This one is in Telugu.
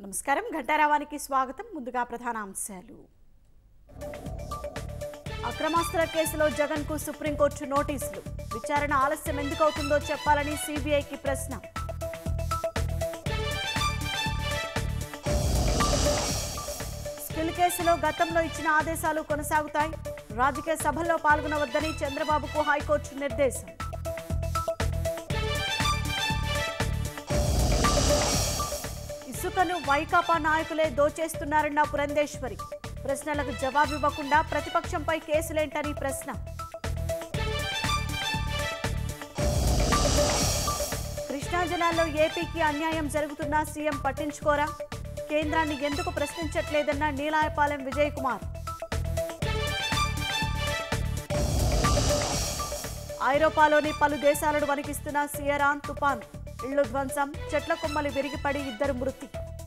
నమస్కారం ఘంటారావానికి స్వాగతం ముందుగా ప్రధాన అంశాలు అక్రమాస్తుల కేసులో జగన్ కు సుప్రీంకోర్టు నోటీసులు విచారణ ఆలస్యం ఎందుకు అవుతుందో చెప్పాలని సిబిఐకి ప్రశ్న స్కిల్ కేసులో గతంలో ఇచ్చిన ఆదేశాలు కొనసాగుతాయి రాజకీయ సభల్లో పాల్గొనవద్దని చంద్రబాబుకు హైకోర్టు నిర్దేశం ఇసుకను వైకాపా నాయకులే దోచేస్తున్నారన్న పురంధేశ్వరి ప్రశ్నలకు జవాబివ్వకుండా ప్రతిపక్షంపై కేసులేంటని ప్రశ్న కృష్ణా జిల్లాలో ఏపీకి అన్యాయం జరుగుతున్నా సీఎం పట్టించుకోరా కేంద్రాన్ని ఎందుకు ప్రశ్నించట్లేదన్న నీలాయపాలెం విజయ్ కుమార్ ఐరోపాలోని పలు దేశాలను వణికిస్తున్న సియరాన్ తుపాన్ ఇళ్లు ధ్వంసం చెట్ల కొమ్మలు విరిగిపడి ఇద్దరు మృతి